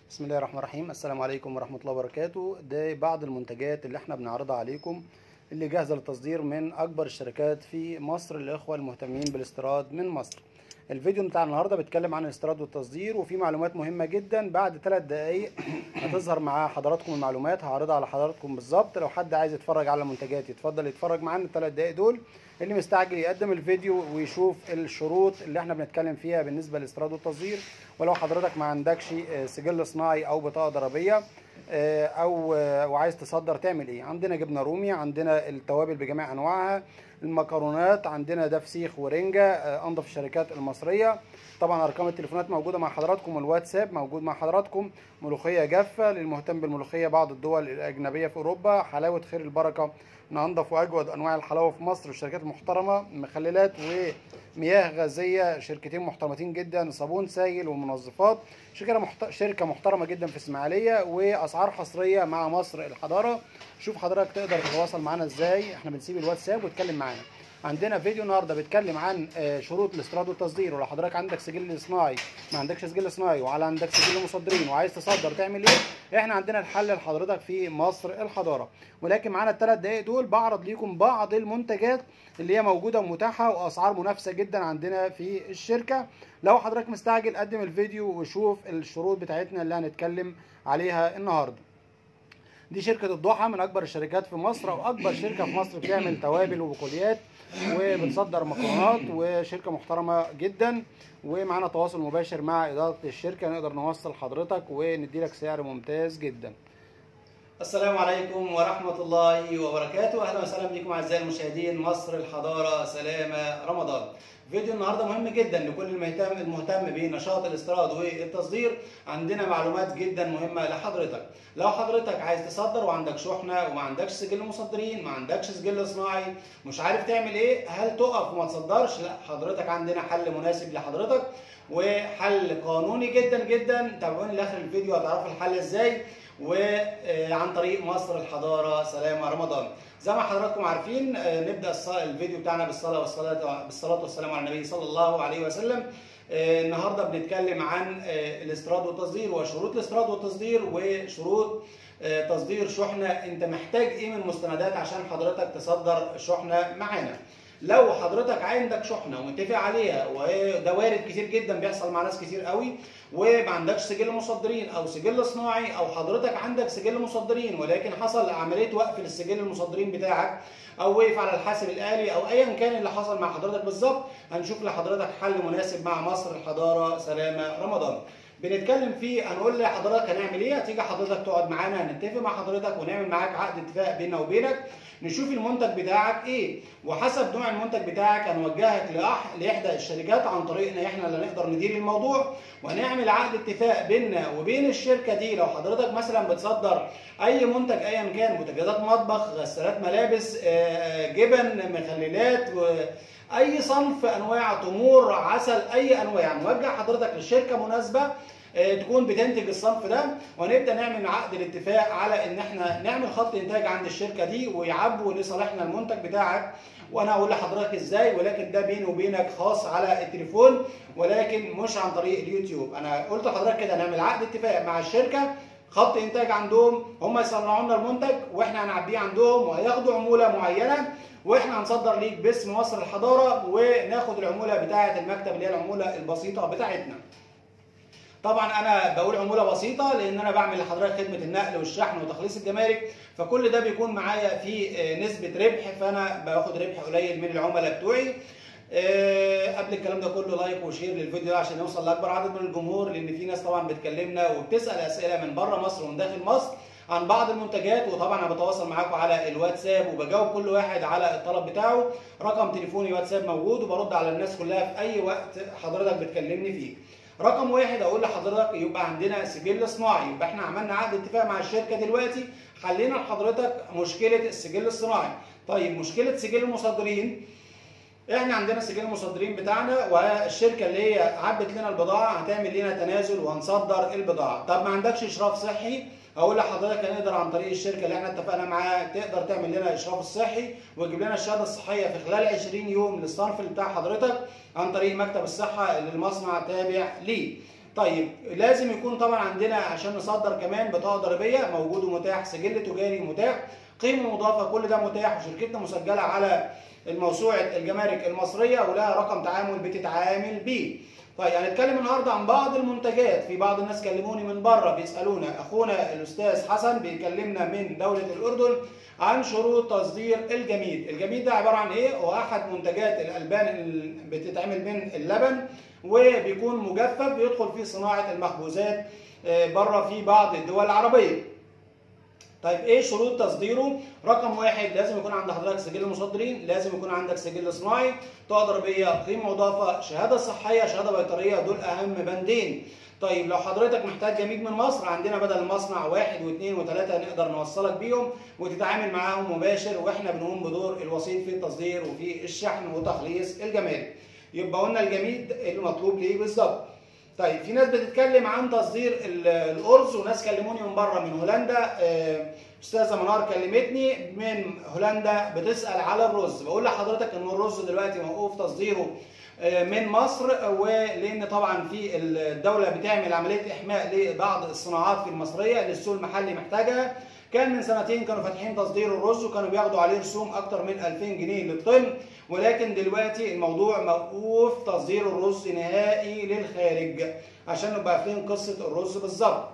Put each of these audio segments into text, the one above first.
بسم الله الرحمن الرحيم السلام عليكم ورحمة الله وبركاته ده بعض المنتجات اللي احنا بنعرضها عليكم اللي جاهزة للتصدير من أكبر الشركات في مصر للإخوة المهتمين بالاستيراد من مصر الفيديو بتاع النهاردة بيتكلم عن الاستيراد والتصدير وفي معلومات مهمة جدا بعد ثلاث دقايق هتظهر مع حضراتكم المعلومات هعرضها على حضراتكم بالظبط لو حد عايز يتفرج على المنتجات يتفضل يتفرج معانا الثلاث دقايق دول اللي مستعجل يقدم الفيديو ويشوف الشروط اللي احنا بنتكلم فيها بالنسبة للاستيراد والتصدير ولو حضرتك ما عندكش سجل صناعي او بطاقة ضريبية او وعايز تصدر تعمل ايه عندنا جبنه رومي عندنا التوابل بجميع انواعها المكرونات عندنا ده فسيخ ورنجه انظف الشركات المصريه طبعا ارقام التليفونات موجوده مع حضراتكم والواتساب موجود مع حضراتكم ملوخيه جافه للمهتم بالملوخيه بعض الدول الاجنبيه في اوروبا حلاوه خير البركه من انظف واجود انواع الحلاوه في مصر الشركات المحترمه مخللات ومياه غازيه شركتين محترمتين جدا صابون سائل ومنظفات شركه محت... شركه محترمه جدا في اسماعيليه واسعار حصريه مع مصر الحضاره شوف حضرتك تقدر تتواصل معانا ازاي احنا بنسيب الواتساب وتكلم معانا عندنا فيديو النهارده بيتكلم عن شروط الاستيراد والتصدير ولو حضرتك عندك سجل صناعي ما عندكش سجل صناعي وعلى عندك سجل مصدرين وعايز تصدر تعمل ايه احنا عندنا الحل لحضرتك في مصر الحضاره ولكن معانا الثلاث دقائق دول بعرض ليكم بعض المنتجات اللي هي موجوده ومتاحه واسعار منافسه جدا عندنا في الشركه لو حضرتك مستعجل قدم الفيديو وشوف الشروط بتاعتنا اللي هنتكلم عليها النهارده دي شركة الضحى من أكبر الشركات في مصر أو أكبر شركة في مصر بتعمل توابل وبقوليات وبتصدر مكرونات وشركة محترمة جدا ومعانا تواصل مباشر مع إدارة الشركة نقدر نوصل حضرتك وندي لك سعر ممتاز جدا. السلام عليكم ورحمة الله وبركاته أهلا وسهلا بكم أعزائي المشاهدين مصر الحضارة سلامة رمضان فيديو النهارده مهم جدا لكل المهتم المهتم بنشاط الاستيراد والتصدير عندنا معلومات جدا مهمه لحضرتك لو حضرتك عايز تصدر وعندك شحنه وما عندكش سجل مصدرين ما عندكش سجل صناعي مش عارف تعمل ايه هل تقف وما تصدرش لا حضرتك عندنا حل مناسب لحضرتك وحل قانوني جدا جدا تابعوني لاخر الفيديو هتعرفوا الحل ازاي وعن طريق مصر الحضاره سلامه رمضان زي ما حضراتكم عارفين نبدا الفيديو بتاعنا بالصلاه والصلاه بالصلاه والسلام على النبي صلى الله عليه وسلم النهارده بنتكلم عن الاستيراد والتصدير وشروط الاستيراد والتصدير وشروط تصدير شحنه انت محتاج ايه من مستندات عشان حضرتك تصدر شحنه معانا لو حضرتك عندك شحنه ومتفق عليها وده وارد كتير جدا بيحصل مع ناس كتير قوي وما عندكش سجل مصدرين او سجل صناعي او حضرتك عندك سجل مصدرين ولكن حصل عمليه وقف للسجل المصدرين بتاعك او وقف على الحاسب الالي او ايا كان اللي حصل مع حضرتك بالظبط هنشوف لحضرتك حل مناسب مع مصر الحضاره سلامه رمضان بنتكلم فيه هنقول لحضرتك هنعمل ايه هتيجي حضرتك تقعد معانا هنتفق مع حضرتك ونعمل معاك عقد اتفاق بيننا وبينك نشوف المنتج بتاعك ايه وحسب نوع المنتج بتاعك هنوجهك لأح... لاحدى الشركات عن طريقنا احنا اللي نقدر ندير الموضوع ونعمل عقد اتفاق بيننا وبين الشركه دي لو حضرتك مثلا بتصدر اي منتج ايا كان منتجات مطبخ غسالات ملابس جبن مخللات و... اي صنف انواع تمور عسل اي انواع نوجه حضرتك للشركه مناسبه تكون بتنتج الصنف ده ونبدا نعمل عقد الاتفاق على ان احنا نعمل خط انتاج عند الشركه دي ويعبوا لصالحنا المنتج بتاعك وانا هقول لحضرتك ازاي ولكن ده بيني وبينك خاص على التليفون ولكن مش عن طريق اليوتيوب انا قلت لحضرتك كده نعمل عقد اتفاق مع الشركه خط انتاج عندهم هم يصنعوا لنا المنتج واحنا هنعبيه عندهم وهياخدوا عموله معينه واحنا هنصدر ليك باسم مصر الحضاره وناخد العموله بتاعه المكتب اللي هي العموله البسيطه بتاعتنا. طبعا انا بقول عموله بسيطه لان انا بعمل لحضرتك خدمه النقل والشحن وتخليص الجمارك فكل ده بيكون معايا في نسبه ربح فانا باخد ربح قليل من العملاء بتوعي أه قبل الكلام ده كله لايك وشير للفيديو ده عشان يوصل لاكبر عدد من الجمهور لان في ناس طبعا بتكلمنا وبتسال اسئله من بره مصر ومن داخل مصر عن بعض المنتجات وطبعا انا بتواصل معاكم على الواتساب وبجاوب كل واحد على الطلب بتاعه رقم تليفوني واتساب موجود وبرد على الناس كلها في اي وقت حضرتك بتكلمني فيه رقم واحد اقول لحضرتك يبقى عندنا سجل صناعي يبقى احنا عملنا عقد اتفاق مع الشركه دلوقتي حلينا لحضرتك مشكله السجل الصناعي طيب مشكله سجل المصدرين احنا عندنا سجل المصدرين بتاعنا والشركه اللي هي عبت لنا البضاعه هتعمل لنا تنازل وهنصدر البضاعه طب ما عندكش اشراف صحي اقول لحضرتك هنقدر عن طريق الشركه اللي احنا اتفقنا معاها تقدر تعمل لنا الاشراف الصحي وتجيب لنا الشهاده الصحيه في خلال 20 يوم للصنف اللي بتاع حضرتك عن طريق مكتب الصحه اللي المصنع تابع ليه طيب لازم يكون طبعا عندنا عشان نصدر كمان بطاقه ضريبيه موجود ومتاح سجل تجاري متاح قيمه مضافه كل ده متاح وشركتنا مسجله على الموسوعه الجمارك المصريه ولها رقم تعامل بتتعامل بيه طيب هنتكلم النهارده عن بعض المنتجات في بعض الناس كلموني من بره بيسالونا اخونا الاستاذ حسن بيكلمنا من دوله الاردن عن شروط تصدير الجميد الجميد ده عباره عن ايه هو احد منتجات الالبان اللي بتتعمل من اللبن وبيكون مجفف بيدخل في صناعه المخبوزات بره في بعض الدول العربيه طيب ايه شروط تصديره؟ رقم واحد لازم يكون عند حضرتك سجل مصدرين، لازم يكون عندك سجل صناعي، طاقه ضريبيه، قيمه مضافه، شهاده صحيه، شهاده بيطريه، دول اهم بندين. طيب لو حضرتك محتاج جميد من مصر عندنا بدل المصنع واحد واثنين وثلاثه نقدر نوصلك بيهم وتتعامل معاهم مباشر واحنا بنقوم بدور الوسيط في التصدير وفي الشحن وتخليص الجمارك. يبقى قلنا الجميد المطلوب ليه بالظبط. طيب في ناس بتتكلم عن تصدير الارز وناس كلموني من بره من هولندا استاذه منار كلمتني من هولندا بتسال على الرز بقول لحضرتك ان الرز دلوقتي موقوف تصديره من مصر ولان طبعا في الدوله بتعمل عمليه احماء لبعض الصناعات في المصريه اللي السوق المحلي محتاجها كان من سنتين كانوا فاتحين تصدير الرز وكانوا بياخدوا عليه رسوم اكتر من 2000 جنيه للطن ولكن دلوقتي الموضوع موقوف تصدير الرز نهائي للخارج عشان نبقى عارفين قصه الرز بالظبط.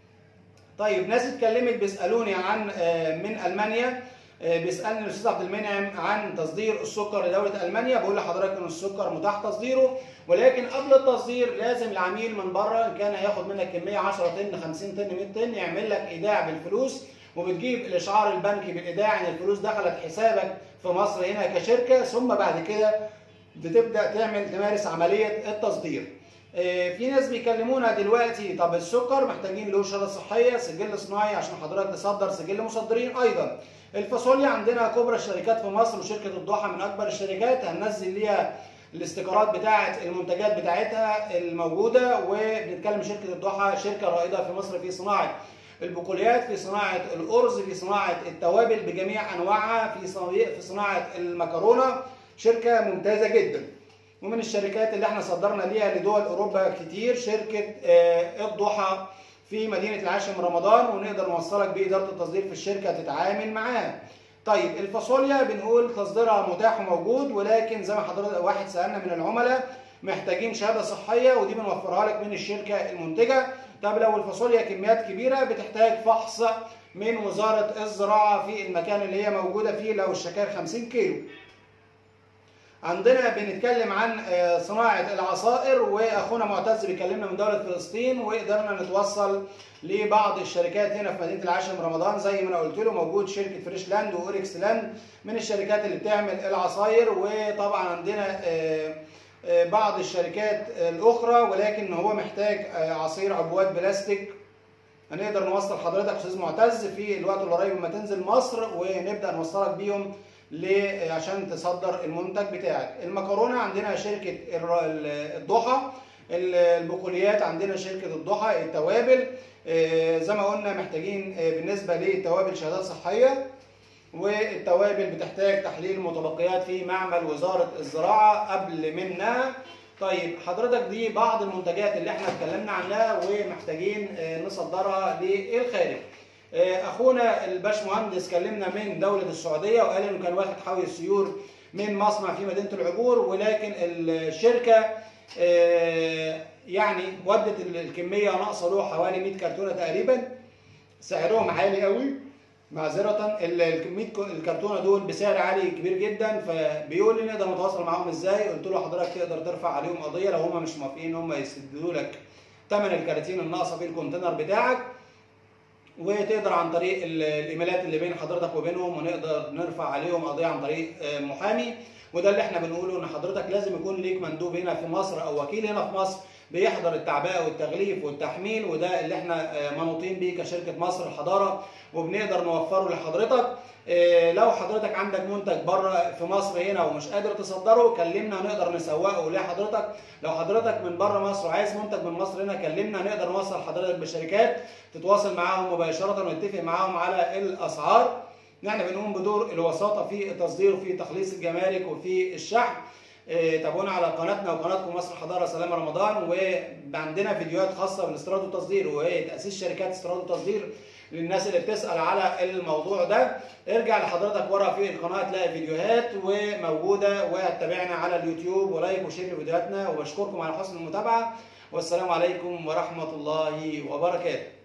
طيب ناس اتكلمت بيسالوني عن من المانيا بيسالني الاستاذ عبد المنعم عن تصدير السكر لدوله المانيا بقول لحضرتك ان السكر متاح تصديره ولكن قبل التصدير لازم العميل من بره ان كان هياخد منك كميه 10 طن 50 طن 100 طن يعمل لك ايداع بالفلوس وبتجيب الاشعار البنكي بالايداع ان الفلوس دخلت حسابك في مصر هنا كشركه ثم بعد كده بتبدا تعمل تمارس عمليه التصدير. في ناس بيكلمونا دلوقتي طب السكر محتاجين له شهاده صحيه سجل صناعي عشان حضرتك تصدر سجل مصدرين ايضا. الفاصوليا عندنا كبرى الشركات في مصر وشركه الضحى من اكبر الشركات هننزل ليها الاستيكرات بتاعه المنتجات بتاعتها الموجوده وبنتكلم شركه الضحى شركه رائده في مصر في صناعه البقوليات في صناعه الارز في صناعه التوابل بجميع انواعها في في صناعه المكرونه شركه ممتازه جدا ومن الشركات اللي احنا صدرنا ليها لدول اوروبا كتير شركه الضحى في مدينه العاشر من رمضان ونقدر نوصلك باداره التصدير في الشركه تتعامل معاها طيب الفاصوليا بنقول تصديرها متاح وموجود ولكن زي ما حضرتك واحد سالنا من العملاء محتاجين شهاده صحيه ودي بنوفرها لك من الشركه المنتجه طب لو الفاصوليا كميات كبيره بتحتاج فحص من وزاره الزراعه في المكان اللي هي موجوده فيه لو الشكاير 50 كيلو. عندنا بنتكلم عن صناعه العصائر واخونا معتز بيكلمنا من دوله فلسطين وقدرنا نتوصل لبعض الشركات هنا في مدينه العاشر من رمضان زي ما انا قلت له موجود شركه فريش لاند واوريكس لاند من الشركات اللي بتعمل العصاير وطبعا عندنا بعض الشركات الاخرى ولكن هو محتاج عصير عبوات بلاستيك هنقدر نوصل حضرتك استاذ معتز في الوقت القريب لما تنزل مصر ونبدا نوصلك بيهم عشان تصدر المنتج بتاعك المكرونه عندنا شركه الضحى البقوليات عندنا شركه الضحى التوابل زي ما قلنا محتاجين بالنسبه للتوابل شهادات صحيه والتوابل بتحتاج تحليل متبقيات في معمل وزاره الزراعه قبل منها طيب حضرتك دي بعض المنتجات اللي احنا اتكلمنا عنها ومحتاجين نصدرها للخارج اخونا الباشمهندس كلمنا من دوله السعوديه وقال انه كان واخد حاوي السيور من مصنع في مدينه العبور ولكن الشركه يعني ودت الكميه ناقصه له حوالي 100 كرتونه تقريبا سعرهم عالي قوي معذرة ال 100 الكرتونه دول بسعر عالي كبير جدا فبيقول لي نقدر نتواصل معاهم ازاي؟ قلت له حضرتك تقدر ترفع عليهم قضيه لو هم مش موافقين ان هم يسددوا لك ثمن الكراتين الناقصه في الكونتينر بتاعك وتقدر عن طريق الايميلات اللي بين حضرتك وبينهم ونقدر نرفع عليهم قضيه عن طريق محامي وده اللي احنا بنقوله ان حضرتك لازم يكون ليك مندوب هنا في مصر او وكيل هنا في مصر بيحضر التعبئه والتغليف والتحميل وده اللي احنا منوطين بيه كشركه مصر الحضاره وبنقدر نوفره لحضرتك لو حضرتك عندك منتج بره في مصر هنا ومش قادر تصدره كلمنا نقدر نسوقه لحضرتك لو حضرتك من بره مصر وعايز منتج من مصر هنا كلمنا نقدر نوصل حضرتك بشركات تتواصل معاهم مباشره ونتفق معاهم على الاسعار نحن بنقوم بدور الوساطه في التصدير وفي تخليص الجمارك وفي الشحن إيه، تابعونا على قناتنا وقناتكم مصر حضاره سلام رمضان وعندنا فيديوهات خاصه بالاستيراد والتصدير وتاسيس شركات استيراد وتصدير للناس اللي بتسال على الموضوع ده ارجع لحضرتك ورا في القناه تلاقي فيديوهات وموجوده وتابعنا على اليوتيوب ولايك وشير لفيديوهاتنا وبشكركم على حسن المتابعه والسلام عليكم ورحمه الله وبركاته